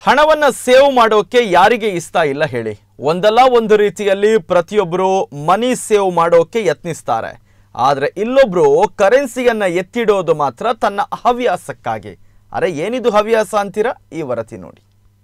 ಹಣವನ್ನ ಸೇವ್ ಮಾಡೋಕೆ ಯಾರಿಗೆ ಇಷ್ಟ ಇಲ್ಲ ಹೇಳಿ ಒಂದಲ್ಲ ಒಂದು ರೀತಿಯಲ್ಲಿ ಪ್ರತಿಯೊಬ್ಬರು ಮನಿ ಸೇವ್ ಮಾಡೋಕೆ ಯತ್ನಿಸ್ತಾರೆ ಆದ್ರೆ ಇಲ್ಲೊಬ್ರು ಕರೆನ್ಸಿಯನ್ನ ಎತ್ತಿಡೋದು ಮಾತ್ರ ತನ್ನ ಹವ್ಯಾಸಕ್ಕಾಗಿ ಅರೆ ಏನಿದು ಹವ್ಯಾಸ ಅಂತೀರಾ ಈ ವರದಿ ನೋಡಿ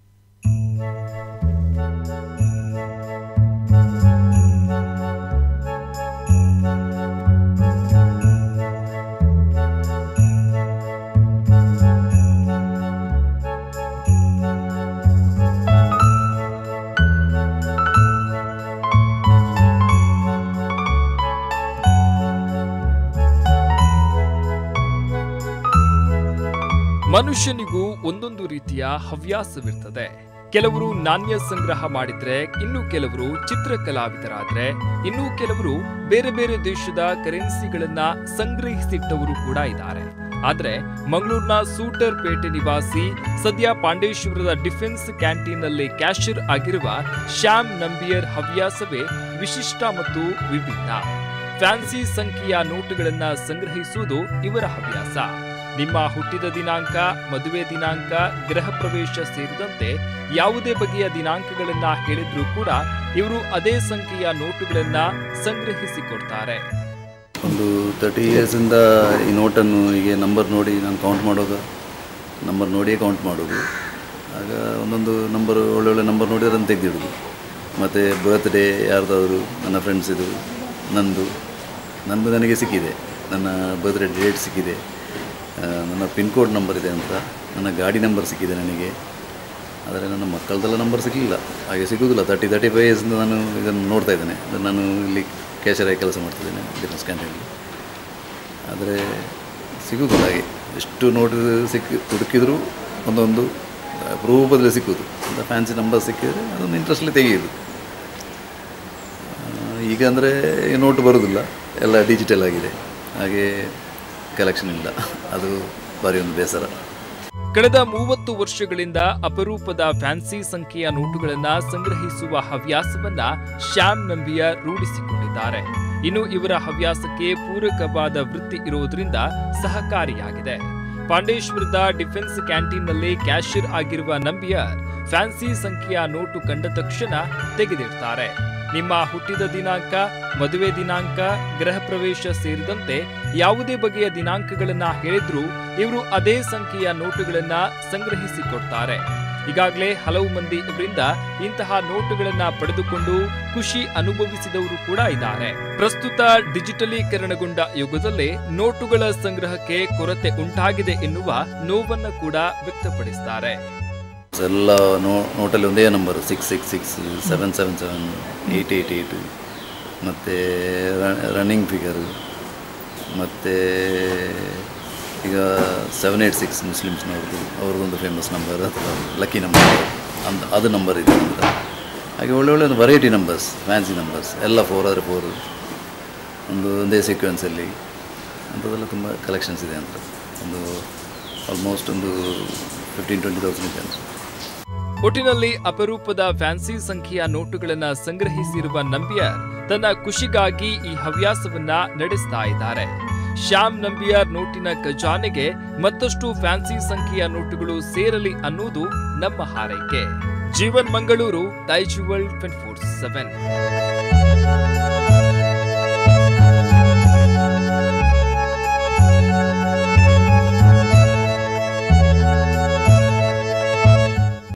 ಮನುಷ್ಯನಿಗೂ ಒಂದೊಂದು ರೀತಿಯ ಹವ್ಯಾಸವಿರ್ತದೆ ಕೆಲವರು ನಾಣ್ಯ ಸಂಗ್ರಹ ಮಾಡಿದ್ರೆ ಇನ್ನು ಕೆಲವರು ಚಿತ್ರಕಲಾವಿದರಾದ್ರೆ ಇನ್ನು ಕೆಲವರು ಬೇರೆ ಬೇರೆ ದೇಶದ ಕರೆನ್ಸಿಗಳನ್ನ ಸಂಗ್ರಹಿಸಿಟ್ಟವರು ಕೂಡ ಇದ್ದಾರೆ ಆದ್ರೆ ಮಂಗಳೂರಿನ ಸೂಟರ್ ಪೇಟೆ ನಿವಾಸಿ ಸದ್ಯ ಪಾಂಡೇಶ್ವರದ ಡಿಫೆನ್ಸ್ ಕ್ಯಾಂಟೀನ್ನಲ್ಲಿ ಕ್ಯಾಶಿಯರ್ ಆಗಿರುವ ಶ್ಯಾಮ್ ನಂಬಿಯರ್ ಹವ್ಯಾಸವೇ ವಿಶಿಷ್ಟ ಮತ್ತು ವಿಭಿನ್ನ ಫ್ಯಾನ್ಸಿ ಸಂಖ್ಯೆಯ ನೋಟುಗಳನ್ನ ಸಂಗ್ರಹಿಸುವುದು ಇವರ ಹವ್ಯಾಸ ನಿಮ್ಮ ಹುಟ್ಟಿದ ದಿನಾಂಕ ಮದುವೆ ದಿನಾಂಕ ಗೃಹ ಪ್ರವೇಶ ಸೇರಿದಂತೆ ಯಾವುದೇ ಬಗೆಯ ದಿನಾಂಕಗಳನ್ನ ಹೇಳಿದ್ರೂ ಕೂಡ ಇವರು ಅದೇ ಸಂಖ್ಯೆಯ ನೋಟುಗಳನ್ನ ಸಂಗ್ರಹಿಸಿಕೊಡ್ತಾರೆ ಒಂದು ತರ್ಟಿ ಇಯರ್ಸಿಂದ ಈ ನೋಟನ್ನು ಹೀಗೆ ನಂಬರ್ ನೋಡಿ ನಾನು ಕೌಂಟ್ ಮಾಡುವಾಗ ನಂಬರ್ ನೋಡಿಯೇ ಕೌಂಟ್ ಮಾಡೋದು ಆಗ ಒಂದೊಂದು ನಂಬರ್ ಒಳ್ಳೊಳ್ಳೆ ನಂಬರ್ ನೋಡಿ ಅದನ್ನು ತೆಗೆದಿಡೋದು ಮತ್ತು ಬರ್ತ್ಡೇ ಯಾರ್ದಾದ್ರು ನನ್ನ ಫ್ರೆಂಡ್ಸಿದು ನಂದು ನಂದು ನನಗೆ ಸಿಕ್ಕಿದೆ ನನ್ನ ಬರ್ತ್ಡೇ ಡೇಟ್ ಸಿಕ್ಕಿದೆ ಆ, ನನ್ನ ಪಿನ್ ಕೋಡ್ ನಂಬರ್ ಇದೆ ಅಂತ ನನ್ನ ಗಾಡಿ ನಂಬರ್ ಸಿಕ್ಕಿದೆ ನನಗೆ ಆದರೆ ನನ್ನ ಮಕ್ಕಳದೆಲ್ಲ ನಂಬರ್ ಸಿಗಲಿಲ್ಲ ಹಾಗೆ ಸಿಗೋದಿಲ್ಲ ತರ್ಟಿ ತರ್ಟಿ ಫೈವ್ ಇಯರ್ಸಿಂದ ನಾನು ಇದನ್ನು ನೋಡ್ತಾ ಇದ್ದೇನೆ ಅದು ನಾನು ಇಲ್ಲಿ ಕ್ಯಾಶರಾಗಿ ಕೆಲಸ ಮಾಡ್ತಿದ್ದೇನೆ ಡಿಫೆನ್ಸ್ ಕ್ಯಾಂಟೀನಲ್ಲಿ ಆದರೆ ಸಿಗೋದಿಲ್ಲ ಹಾಗೆ ಎಷ್ಟು ನೋಡಿ ಸಿಕ್ಕಿ ಹುಡುಕಿದ್ರು ಒಂದೊಂದು ಅಪರೂಪದಲ್ಲಿ ಸಿಕ್ಕುದು ಅಂತ ಫ್ಯಾನ್ಸಿ ನಂಬರ್ ಸಿಕ್ಕಿದರೆ ಅದೊಂದು ಇಂಟ್ರೆಸ್ಟ್ಲಿ ತೆಗೆಯೋದು ಆ, ಈಗ ಅಂದರೆ ನೋಟು ಬರೋದಿಲ್ಲ ಎಲ್ಲ ಡಿಜಿಟಲ್ ಆಗಿದೆ ಹಾಗೆ ಕಲೆಕ್ಷನ್ ಇಲ್ಲ ಅದು ಭಾರಿ ಒಂದು ಬೇಸರ ಕಳೆದ ಮೂವತ್ತು ವರ್ಷಗಳಿಂದ ಅಪರೂಪದ ಫ್ಯಾನ್ಸಿ ಸಂಖ್ಯೆಯ ನೋಟುಗಳನ್ನ ಸಂಗ್ರಹಿಸುವ ಹವ್ಯಾಸವನ್ನ ಶ್ಯಾಮ್ ನಂಬಿಯ ರೂಢಿಸಿಕೊಂಡಿದ್ದಾರೆ ಇನ್ನು ಇವರ ಹವ್ಯಾಸಕ್ಕೆ ಪೂರಕವಾದ ವೃತ್ತಿ ಇರುವುದರಿಂದ ಸಹಕಾರಿಯಾಗಿದೆ ಪಾಂಡೇಶ್ವರದ ಡಿಫೆನ್ಸ್ ಕ್ಯಾಂಟೀನ್ನಲ್ಲಿ ಕ್ಯಾಶಿಯರ್ ಆಗಿರುವ ನಂಬಿಯರ್ ಫ್ಯಾನ್ಸಿ ಸಂಖ್ಯೆಯ ನೋಟು ಕಂಡ ತಕ್ಷಣ ತೆಗೆದಿಡ್ತಾರೆ ನಿಮ್ಮ ಹುಟ್ಟಿದ ದಿನಾಂಕ ಮದುವೆ ದಿನಾಂಕ ಗೃಹ ಪ್ರವೇಶ ಸೇರಿದಂತೆ ಯಾವುದೇ ಬಗೆಯ ದಿನಾಂಕಗಳನ್ನ ಹೇಳಿದ್ರೂ ಇವರು ಅದೇ ಸಂಖ್ಯೆಯ ನೋಟುಗಳನ್ನ ಸಂಗ್ರಹಿಸಿಕೊಡ್ತಾರೆ ಈಗಾಗಲೇ ಹಲವು ಮಂದಿ ಇವರಿಂದ ಇಂತಹ ನೋಟುಗಳನ್ನ ಪಡೆದುಕೊಂಡು ಖುಷಿ ಅನುಭವಿಸಿದವರು ಕೂಡ ಇದ್ದಾರೆ ಪ್ರಸ್ತುತ ಡಿಜಿಟಲೀಕರಣಗೊಂಡ ಯುಗದಲ್ಲೇ ನೋಟುಗಳ ಸಂಗ್ರಹಕ್ಕೆ ಕೊರತೆ ಉಂಟಾಗಿದೆ ಎನ್ನುವ ನೋವನ್ನ ಕೂಡ ವ್ಯಕ್ತಪಡಿಸುತ್ತಾರೆ ಎಲ್ಲ ನೋ ನೋಟಲ್ಲಿ ಒಂದೇ number six six six seven seven seven eight eight eight ಮತ್ತು ರನ್ನಿಂಗ್ ಫಿಗರು ಮತ್ತು ಈಗ ಸೆವೆನ್ ಏಯ್ಟ್ ಸಿಕ್ಸ್ ಮುಸ್ಲಿಮ್ಸ್ನವ್ರದ್ದು ಅವ್ರದ್ದೊಂದು ಫೇಮಸ್ ನಂಬರ್ ಅಥವಾ ಲಕ್ಕಿ ನಂಬರ್ ಅಂತ ಅದು ನಂಬರ್ ಇದೆ ಅಂತ ಹಾಗೆ ಒಳ್ಳೆ ಒಳ್ಳೆ ಒಂದು ವೆರೈಟಿ ನಂಬರ್ಸ್ ಫ್ಯಾನ್ಸಿ ನಂಬರ್ಸ್ ಎಲ್ಲ ಫೋರ್ ಆದರೆ ಫೋರ್ ಒಂದು ಒಂದೇ ಸೀಕ್ವೆನ್ಸಲ್ಲಿ ಅಂಥದ್ದೆಲ್ಲ ತುಂಬ ಕಲೆಕ್ಷನ್ಸ್ ಇದೆ ಅಂತ ಒಂದು ಆಲ್ಮೋಸ್ಟ್ ಒಂದು ಫಿಫ್ಟೀನ್ ಟ್ವೆಂಟಿ ತೌಸಂಡ್ ಇದೆ ಅಂತ ಒಟ್ಟಿನಲ್ಲಿ ಅಪರೂಪದ ಫ್ಯಾನ್ಸಿ ಸಂಖ್ಯೆಯ ನೋಟುಗಳನ್ನ ಸಂಗ್ರಹಿಸಿರುವ ನಂಬಿಯರ್ ತನ್ನ ಖುಷಿಗಾಗಿ ಈ ಹವ್ಯಾಸವನ್ನ ನಡೆಸ್ತಾ ಇದ್ದಾರೆ ಶ್ಯಾಮ್ ನಂಬಿಯಾರ್ ನೋಟಿನ ಖಜಾನೆಗೆ ಮತ್ತಷ್ಟು ಫ್ಯಾನ್ಸಿ ಸಂಖ್ಯೆಯ ನೋಟುಗಳು ಸೇರಲಿ ಅನ್ನೋದು ನಮ್ಮ ಹಾರೈಕೆ Jeevan Mangaluru Daijiworld twenty four seven